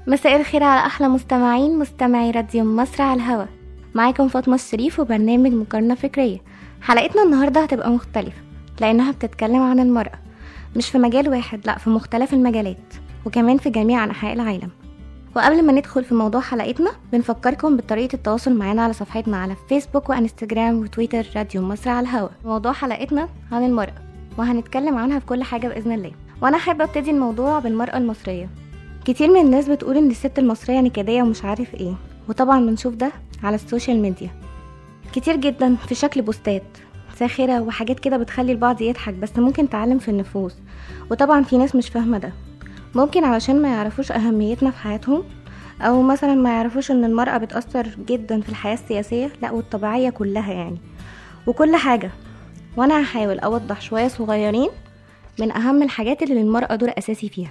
مساء الخير على أحلى مستمعين مستمعي راديو مصر على الهوا معاكم فاطمة الشريف وبرنامج مقارنة فكرية حلقتنا النهاردة هتبقى مختلفة لأنها بتتكلم عن المرأة مش في مجال واحد لأ في مختلف المجالات وكمان في جميع أنحاء العالم وقبل ما ندخل في موضوع حلقتنا بنفكركم بطريقة التواصل معنا على صفحتنا على فيسبوك وانستجرام وتويتر راديو مصر على الهوا موضوع حلقتنا عن المرأة وهنتكلم عنها في كل حاجة بإذن الله وأنا حابة أبتدي الموضوع بالمرأة المصرية كتير من الناس بتقول إن الست المصرية نكدية ومش عارف إيه وطبعا بنشوف ده على السوشيال ميديا كتير جدا في شكل بوستات ساخرة وحاجات كده بتخلي البعض يضحك بس ممكن تعلم في النفوس وطبعا في ناس مش فاهمة ده ممكن علشان ما يعرفوش أهميتنا في حياتهم أو مثلا ما يعرفوش إن المرأة بتأثر جدا في الحياة السياسية لا والطبيعية كلها يعني وكل حاجة وأنا هحاول أوضح شوية صغيرين من أهم الحاجات اللي للمرأة دور أساسي فيها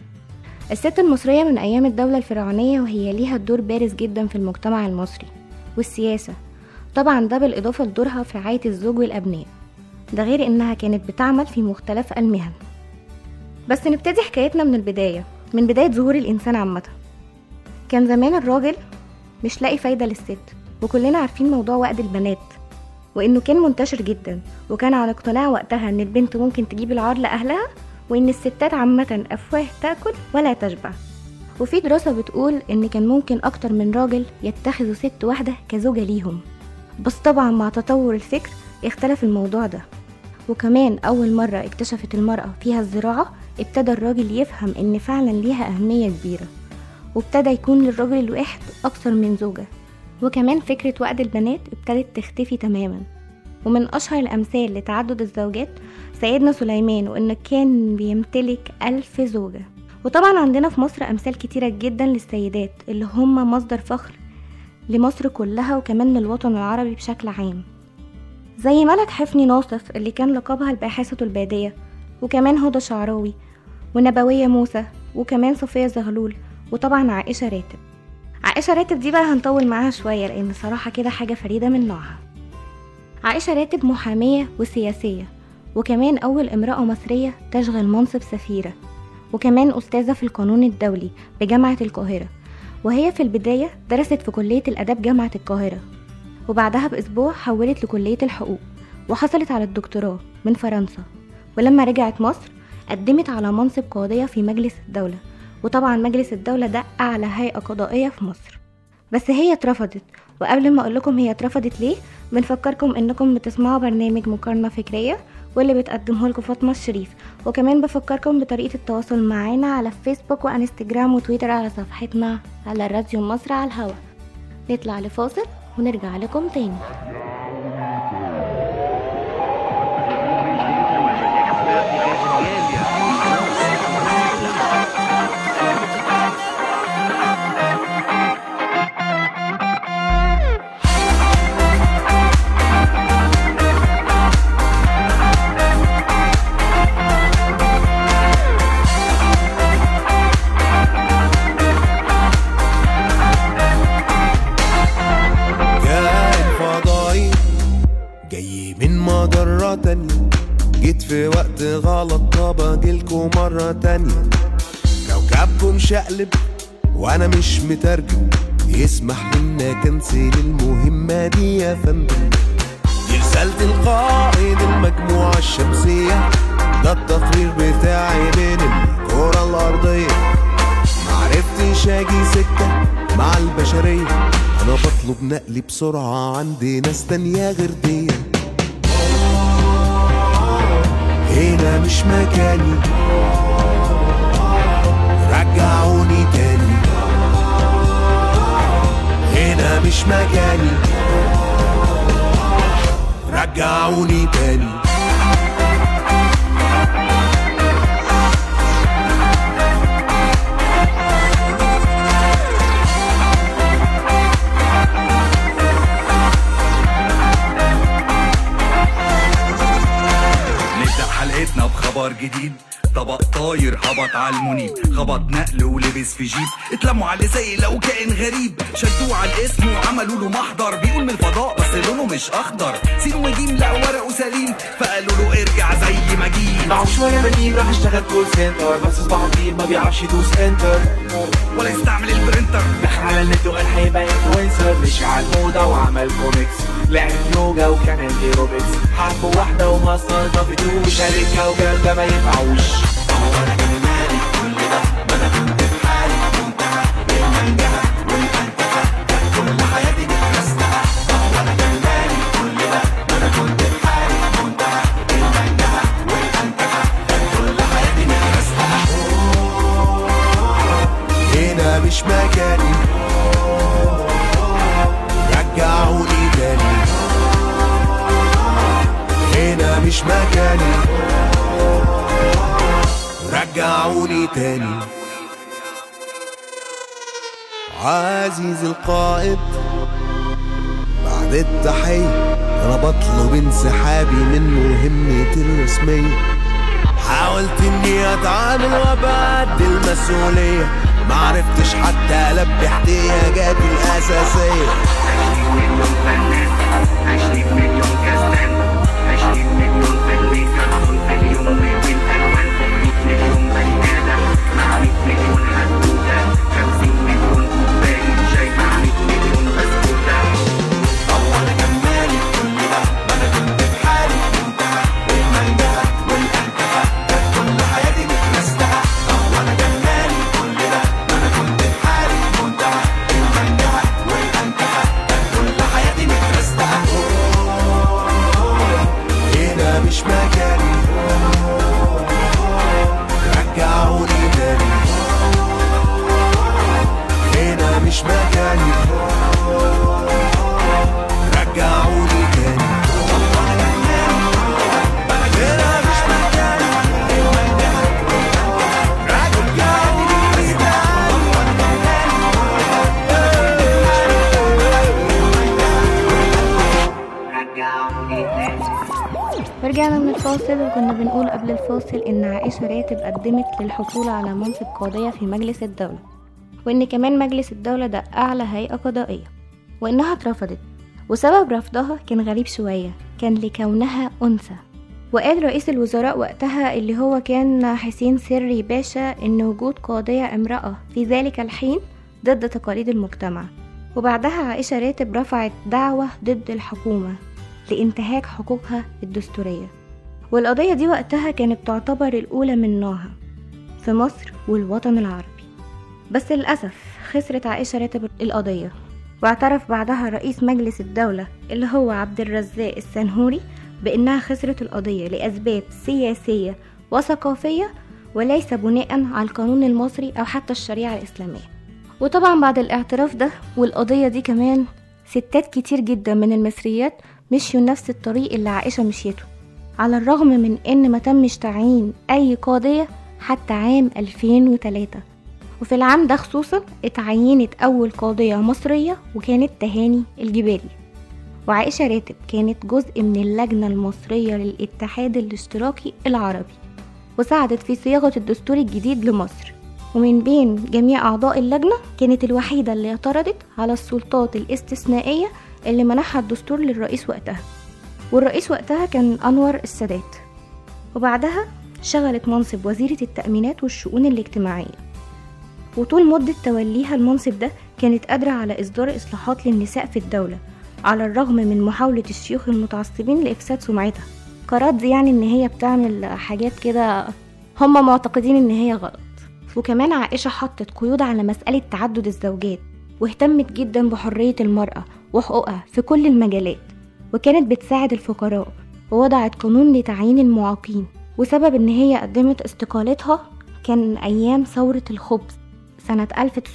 الست المصرية من أيام الدولة الفرعونية وهي ليها دور بارز جدا في المجتمع المصري والسياسة طبعا ده بالإضافة لدورها في رعاية الزوج والأبناء ده غير إنها كانت بتعمل في مختلف المهن بس نبتدي حكايتنا من البداية من بداية ظهور الإنسان عامة كان زمان الراجل مش لاقي فايدة للست وكلنا عارفين موضوع وقت البنات وإنه كان منتشر جدا وكان على اقتناع وقتها إن البنت ممكن تجيب العار لأهلها وإن الستات عامة أفواه تاكل ولا تشبع وفي دراسة بتقول إن كان ممكن أكتر من راجل يتخذوا ست واحدة كزوجة ليهم بس طبعا مع تطور الفكر اختلف الموضوع ده وكمان أول مرة اكتشفت المرأة فيها الزراعة ابتدى الراجل يفهم إن فعلا ليها أهمية كبيرة وابتدى يكون للراجل الواحد أكثر من زوجة وكمان فكرة وقت البنات ابتدت تختفي تماما ومن أشهر الأمثال لتعدد الزوجات سيدنا سليمان وإنه كان بيمتلك ألف زوجة وطبعا عندنا في مصر أمثال كتيرة جدا للسيدات اللي هم مصدر فخر لمصر كلها وكمان للوطن العربي بشكل عام زي ملك حفني ناصف اللي كان لقبها الباحثة البادية وكمان هدى شعراوي ونبوية موسى وكمان صفية زغلول وطبعا عائشة راتب عائشة راتب دي بقى هنطول معاها شوية لأن صراحة كده حاجة فريدة من نوعها عائشة راتب محامية وسياسية وكمان أول امرأة مصرية تشغل منصب سفيرة وكمان أستاذة في القانون الدولي بجامعة القاهرة وهي في البداية درست في كلية الأداب جامعة القاهرة وبعدها بأسبوع حولت لكلية الحقوق وحصلت على الدكتوراه من فرنسا ولما رجعت مصر قدمت على منصب قاضية في مجلس الدولة وطبعا مجلس الدولة ده أعلى هيئة قضائية في مصر بس هي اترفضت وقبل ما أقول لكم هي اترفضت ليه بنفكركم إنكم بتسمعوا برنامج مقارنة فكرية واللي بتقدمه لكم فاطمة الشريف وكمان بفكركم بطريقة التواصل معانا على فيسبوك وانستجرام وتويتر على صفحتنا على راديو مصر على الهوا نطلع لفاصل ونرجع لكم تاني كائن فضائي جاي من مجرة تانية جيت في وقت غلط طب اجيلكوا مرة تانية كوكبكم شقلب وانا مش مترجم يسمح لنا كنسل المهمة دي يا فندم دي رسالة القائد المجموعة الشمسية ده التقرير بتاعي من الكرة الأرضية معرفتش اجي سكة مع البشرية انا بطلب نقلي بسرعة عندي ناس تانية غير دي هنا مش مكاني رجعوني تاني هنا مش مكاني رجعوني تاني نبدأ حلقتنا بخبر جديد طبق طاير هبط على المنيب خبط نقل ولبس في جيب اتلموا على زي لو كائن غريب شدوه على الاسم وعملوا له محضر بيقول من الفضاء بس لونه مش اخضر سين وجيم لا ورقه سليم فقالوا له ارجع زي ما جيت معه شوية بديل راح اشتغل كول سنتر بس صباحه طويل ما بيعرفش يدوس انتر ولا يستعمل البرنتر دخل على النت وقال هيبقى انفلونسر مشي على الموضة وعمل كوميكس لعب يوجا وكمان ايروبكس حرب واحدة وما استلطفتوش قال الكوكب ده ما ينفعوش هنا مش مكاني رجعوني تاني هنا مش مكاني رجعوني تاني عزيز القائد بعد التحية أنا بطلب انسحابي من مهمتي الرسمية حاولت اني اتعامل وابعد المسؤولية معرفتش حتى البي احتياجاتي الاساسية هنا مش مكاني رجعوني تاني هنا مش مكاني رجعوني تاني هنا مش مكاني رجعوني ورجعنا من الفاصل وكنا بنقول قبل الفاصل إن عائشة راتب قدمت للحصول على منصب قاضية في مجلس الدولة وإن كمان مجلس الدولة ده أعلى هيئة قضائية وإنها اترفضت وسبب رفضها كان غريب شوية كان لكونها أنثى وقال رئيس الوزراء وقتها اللي هو كان حسين سري باشا إن وجود قاضية امرأة في ذلك الحين ضد تقاليد المجتمع وبعدها عائشة راتب رفعت دعوة ضد الحكومة لانتهاك حقوقها الدستورية والقضية دي وقتها كانت تعتبر الأولى من نوعها في مصر والوطن العربي بس للأسف خسرت عائشة راتب القضية واعترف بعدها رئيس مجلس الدولة اللي هو عبد الرزاق السنهوري بأنها خسرت القضية لأسباب سياسية وثقافية وليس بناء على القانون المصري أو حتى الشريعة الإسلامية وطبعا بعد الاعتراف ده والقضية دي كمان ستات كتير جدا من المصريات مشيوا نفس الطريق اللي عائشة مشيته على الرغم من ان ما تمش تعيين اي قاضية حتى عام 2003 وفي العام ده خصوصا اتعينت اول قاضية مصرية وكانت تهاني الجبالي وعائشة راتب كانت جزء من اللجنة المصرية للاتحاد الاشتراكي العربي وساعدت في صياغة الدستور الجديد لمصر ومن بين جميع أعضاء اللجنة كانت الوحيدة اللي اعترضت على السلطات الاستثنائية اللي منحها الدستور للرئيس وقتها والرئيس وقتها كان أنور السادات وبعدها شغلت منصب وزيرة التأمينات والشؤون الاجتماعية وطول مدة توليها المنصب ده كانت قادرة على إصدار إصلاحات للنساء في الدولة على الرغم من محاولة الشيوخ المتعصبين لإفساد سمعتها كرد يعني إن هي بتعمل حاجات كده هم معتقدين إن هي غلط وكمان عائشة حطت قيود على مسألة تعدد الزوجات واهتمت جدا بحرية المرأة وحقوقها في كل المجالات وكانت بتساعد الفقراء ووضعت قانون لتعيين المعاقين وسبب ان هي قدمت استقالتها كان ايام ثورة الخبز سنة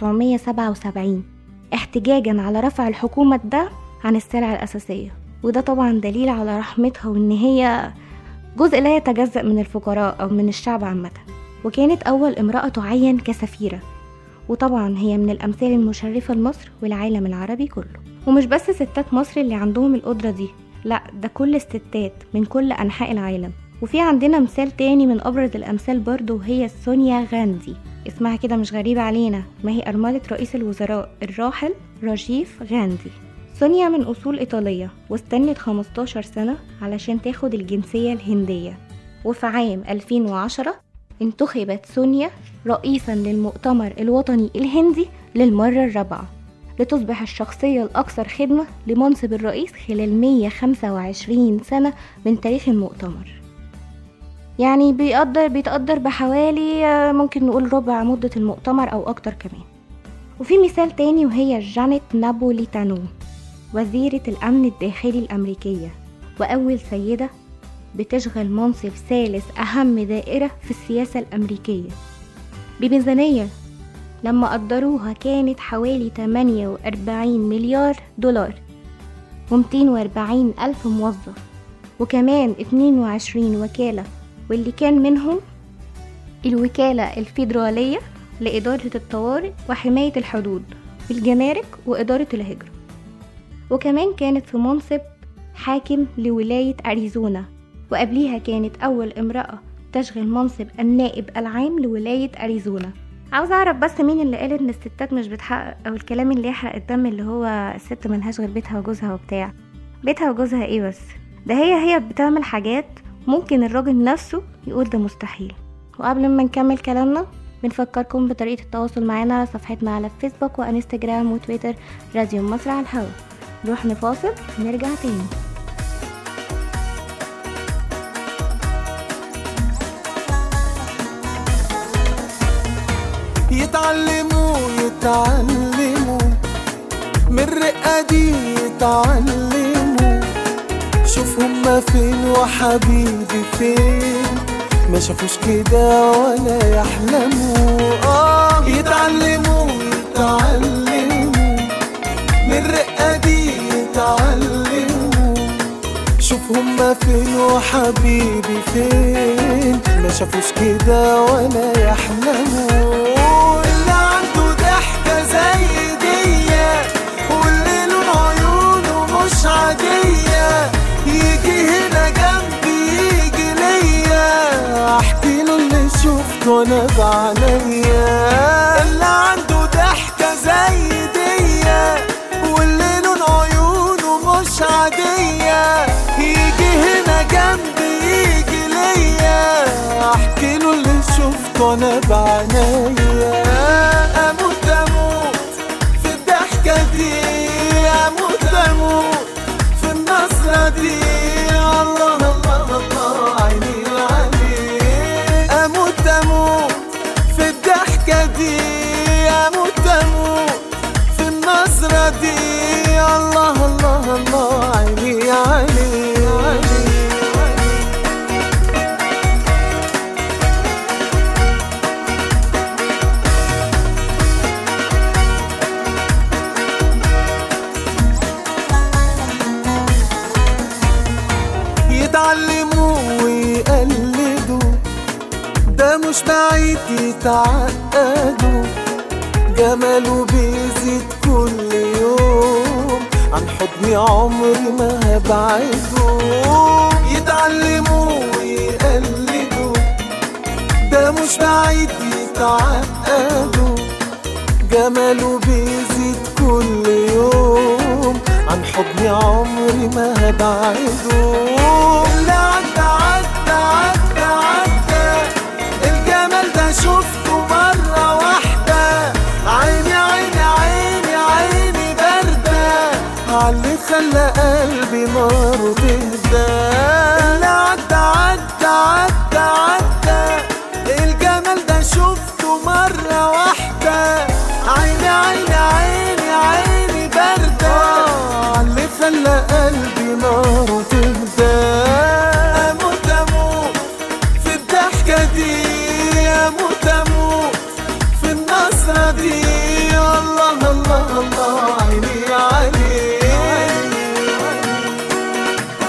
1977 احتجاجا على رفع الحكومة الدعم عن السلع الأساسية وده طبعا دليل على رحمتها وان هي جزء لا يتجزأ من الفقراء أو من الشعب عامة وكانت أول امرأة تعين كسفيرة وطبعا هي من الأمثال المشرفة لمصر والعالم العربي كله ومش بس ستات مصر اللي عندهم القدرة دي لا ده كل الستات من كل أنحاء العالم وفي عندنا مثال تاني من أبرز الأمثال برضو وهي سونيا غاندي اسمها كده مش غريب علينا ما هي أرملة رئيس الوزراء الراحل راجيف غاندي سونيا من أصول إيطالية واستنت 15 سنة علشان تاخد الجنسية الهندية وفي عام 2010 انتخبت سونيا رئيسا للمؤتمر الوطني الهندي للمرة الرابعة لتصبح الشخصية الأكثر خدمة لمنصب الرئيس خلال 125 سنة من تاريخ المؤتمر يعني بيقدر بيتقدر بحوالي آه، ممكن نقول ربع مدة المؤتمر أو أكتر كمان وفي مثال تاني وهي جانيت نابوليتانو وزيرة الأمن الداخلي الأمريكية وأول سيدة بتشغل منصب ثالث أهم دائرة في السياسة الأمريكية بميزانية لما قدروها كانت حوالي 48 مليار دولار و240 ألف موظف وكمان 22 وكالة واللي كان منهم الوكالة الفيدرالية لإدارة الطوارئ وحماية الحدود والجمارك وإدارة الهجرة وكمان كانت في منصب حاكم لولاية أريزونا وقبليها كانت أول امرأة تشغل منصب النائب العام لولاية أريزونا عاوز أعرف بس مين اللي قال إن الستات مش بتحقق أو الكلام اللي يحرق الدم اللي هو الست ملهاش غير بيتها وجوزها وبتاع بيتها وجوزها إيه بس ده هي هي بتعمل حاجات ممكن الراجل نفسه يقول ده مستحيل وقبل ما نكمل كلامنا بنفكركم بطريقة التواصل معنا على صفحتنا على فيسبوك وانستجرام وتويتر راديو مصر على الهوا نروح نفاصل نرجع تاني يتعلموا يتعلموا من الرقة دي يتعلموا شوف هما فين وحبيبي فين ما شافوش كده ولا يحلموا اه يتعلموا يتعلموا من الرقة دي يتعلموا شوف هما فين وحبيبي فين ما شافوش كده ولا يحلموا اللي عنده ضحكة زي دي واللي لون عيونه مش عادية يجي هنا جنبي يجي ليا احكي له اللي شفته انا بعينيا اللي عنده ضحكة زي دي واللي لون عيونه مش عادية يجي هنا جنبي يجي ليا احكي له اللي شفته انا بعينيا اموت اموت في الضحكة دي اموت اموت في النصرة دي الله الله الله عيني عليك اموت اموت في الضحكة دي اموت اموت في النظرة دي الله الله الله عيني عليك يتعلموا ويقلدوا ده مش بعيد يتعقدوا جماله بيزيد كل يوم عن حضني عمري ما هبعده يتعلموا ويقلدوا ده مش بعيد يتعقدوا جماله بيزيد كل يوم عن حضني عمري ما هبعده اللي عدى عدى عدى عدى الجمال ده شفته مرة واحدة عيني عيني عيني عيني باردة عاللي خلى قلبي ناره تهدى اللي عدى عدى عدى عدى الجمال ده شفته مرة واحدة عيني عيني عيني عيني باردة عاللي خلى قلبي ناره تهدى أموت أموت في الضحكة دي أموت أموت في النصرة دي الله الله الله عيني عليك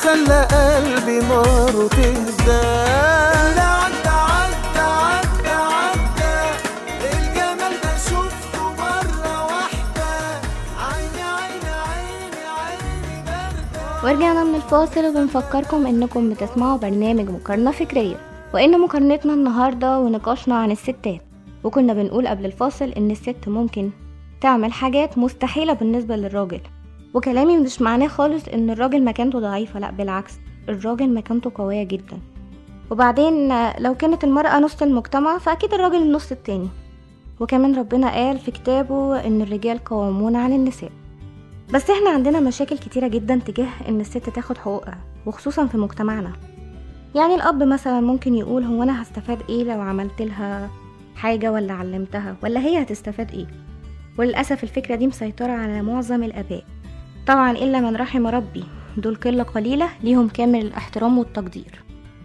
خلى قلبي ناره تهدى اللي عدى عدى عدى عدى الجمال ده شفته مرة واحدة عيني عيني عيني عيني باردة ورجعنا من الفاصل وبنفكركم انكم بتسمعوا برنامج مقارنة فكرية وان مقارنتنا النهاردة ونقاشنا عن الستات وكنا بنقول قبل الفاصل ان الست ممكن تعمل حاجات مستحيلة بالنسبة للراجل وكلامي مش معناه خالص ان الراجل مكانته ضعيفة لا بالعكس الراجل مكانته قوية جدا وبعدين آه، لو كانت المرأة نص المجتمع فأكيد الراجل النص التاني وكمان ربنا قال في كتابه ان الرجال قوامون عن النساء بس احنا عندنا مشاكل كتيرة جدا تجاه ان الست تاخد حقوقها وخصوصا في مجتمعنا يعني الاب مثلا ممكن يقول هو انا هستفاد ايه لو عملت لها حاجة ولا علمتها ولا هي هتستفاد ايه وللأسف الفكرة دي مسيطرة على معظم الآباء طبعا إلا من رحم ربي دول قلة قليلة ليهم كامل الاحترام والتقدير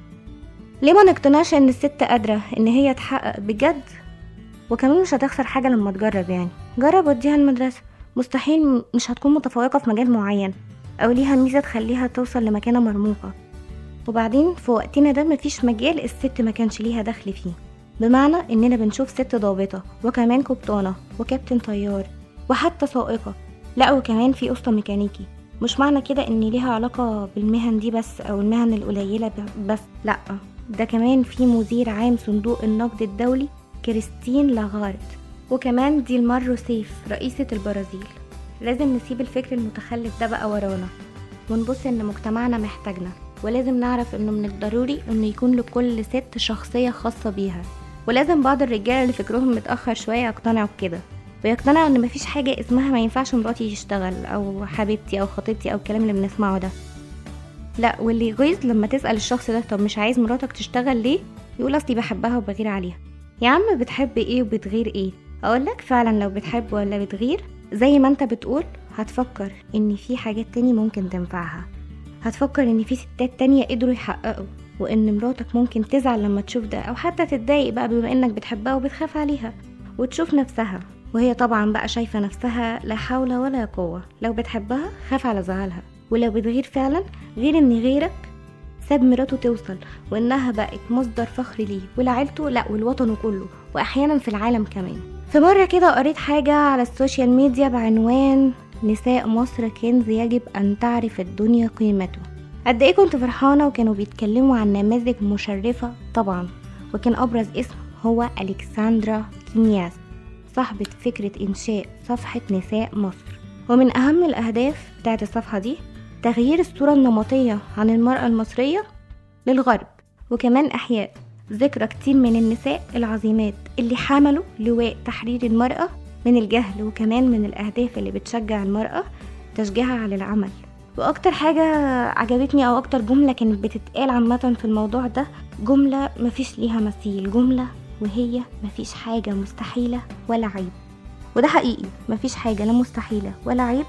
ليه ما نقتنعش ان الست قادرة ان هي تحقق بجد وكمان مش هتخسر حاجة لما تجرب يعني جرب وديها المدرسة مستحيل م- مش هتكون متفوقة في مجال معين أو ليها ميزة تخليها توصل لمكانة مرموقة وبعدين في وقتنا ده مفيش مجال الست ما كانش ليها دخل فيه بمعنى إننا بنشوف ست ضابطة وكمان قبطانة وكابتن طيار وحتى سائقة لا وكمان في أسطى ميكانيكي مش معنى كده إن ليها علاقة بالمهن دي بس أو المهن القليلة ب- بس لأ ده كمان في مدير عام صندوق النقد الدولي كريستين لاغارد وكمان ديلمار روسيف رئيسة البرازيل لازم نسيب الفكر المتخلف ده بقى ورانا ونبص ان مجتمعنا محتاجنا ولازم نعرف انه من الضروري انه يكون لكل ست شخصية خاصة بيها ولازم بعض الرجالة اللي فكرهم متأخر شوية يقتنعوا بكده ويقتنعوا ان مفيش حاجة اسمها ما ينفعش مراتي تشتغل او حبيبتي او خطيبتي او الكلام اللي بنسمعه ده لا واللي يغيظ لما تسأل الشخص ده طب مش عايز مراتك تشتغل ليه يقول اصلي بحبها وبغير عليها يا عم بتحب ايه وبتغير ايه اقولك فعلا لو بتحب ولا بتغير زي ما انت بتقول هتفكر ان في حاجات تاني ممكن تنفعها هتفكر ان في ستات تانية قدروا يحققوا وان مراتك ممكن تزعل لما تشوف ده او حتى تتضايق بقى بما انك بتحبها وبتخاف عليها وتشوف نفسها وهي طبعا بقى شايفة نفسها لا حول ولا قوة لو بتحبها خاف على زعلها ولو بتغير فعلا غير ان غيرك ساب مراته توصل وانها بقت مصدر فخر ليه ولعيلته لا والوطن كله واحيانا في العالم كمان في مرة كده قريت حاجة على السوشيال ميديا بعنوان نساء مصر كنز يجب ان تعرف الدنيا قيمته قد ايه كنت فرحانة وكانوا بيتكلموا عن نماذج مشرفة طبعا وكان ابرز اسم هو الكسندرا كينياس صاحبة فكرة انشاء صفحة نساء مصر ومن اهم الاهداف بتاعت الصفحة دي تغيير الصورة النمطية عن المرأة المصرية للغرب وكمان إحياء ذكرى كتير من النساء العظيمات اللي حملوا لواء تحرير المرأة من الجهل وكمان من الأهداف اللي بتشجع المرأة تشجيعها على العمل وأكتر حاجة عجبتني أو أكتر جملة كانت بتتقال عامة في الموضوع ده جملة مفيش ليها مثيل جملة وهي مفيش حاجة مستحيلة ولا عيب وده حقيقي مفيش حاجة لا مستحيلة ولا عيب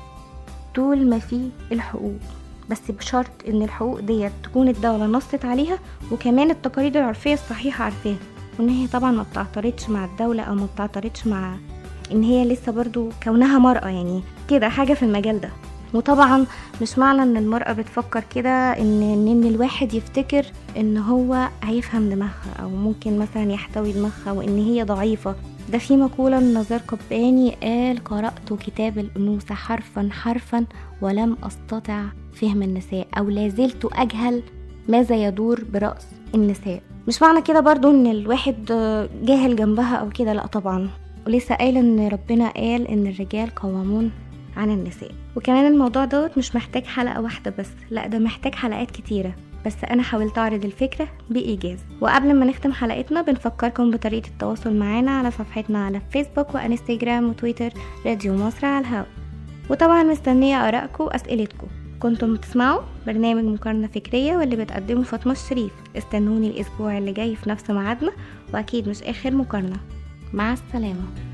طول ما في الحقوق بس بشرط ان الحقوق ديت تكون الدولة نصت عليها وكمان التقاليد العرفية الصحيحة عارفاها وان هي طبعا ما بتعترضش مع الدولة او ما بتعترضش مع ان هي لسه برضو كونها مرأة يعني كده حاجة في المجال ده وطبعا مش معنى ان المرأة بتفكر كده ان ان الواحد يفتكر ان هو هيفهم دماغها او ممكن مثلا يحتوي دماغها وان هي ضعيفة ده في مقولة من نزار قباني قال قرأت كتاب الأنوثة حرفا حرفا ولم أستطع فهم النساء أو لازلت أجهل ماذا يدور برأس النساء مش معنى كده برضو ان الواحد جاهل جنبها او كده لا طبعا ولسه قايل ان ربنا قال ان الرجال قوامون عن النساء وكمان الموضوع دوت مش محتاج حلقة واحدة بس لا ده محتاج حلقات كتيرة بس انا حاولت اعرض الفكرة بايجاز وقبل ما نختم حلقتنا بنفكركم بطريقة التواصل معانا على صفحتنا على فيسبوك وانستجرام وتويتر راديو مصر على الهواء وطبعا مستنية ارائكم واسئلتكم كنتم بتسمعوا برنامج مقارنة فكرية واللي بتقدمه فاطمة الشريف استنوني الاسبوع اللي جاي في نفس ميعادنا واكيد مش اخر مقارنة مع السلامة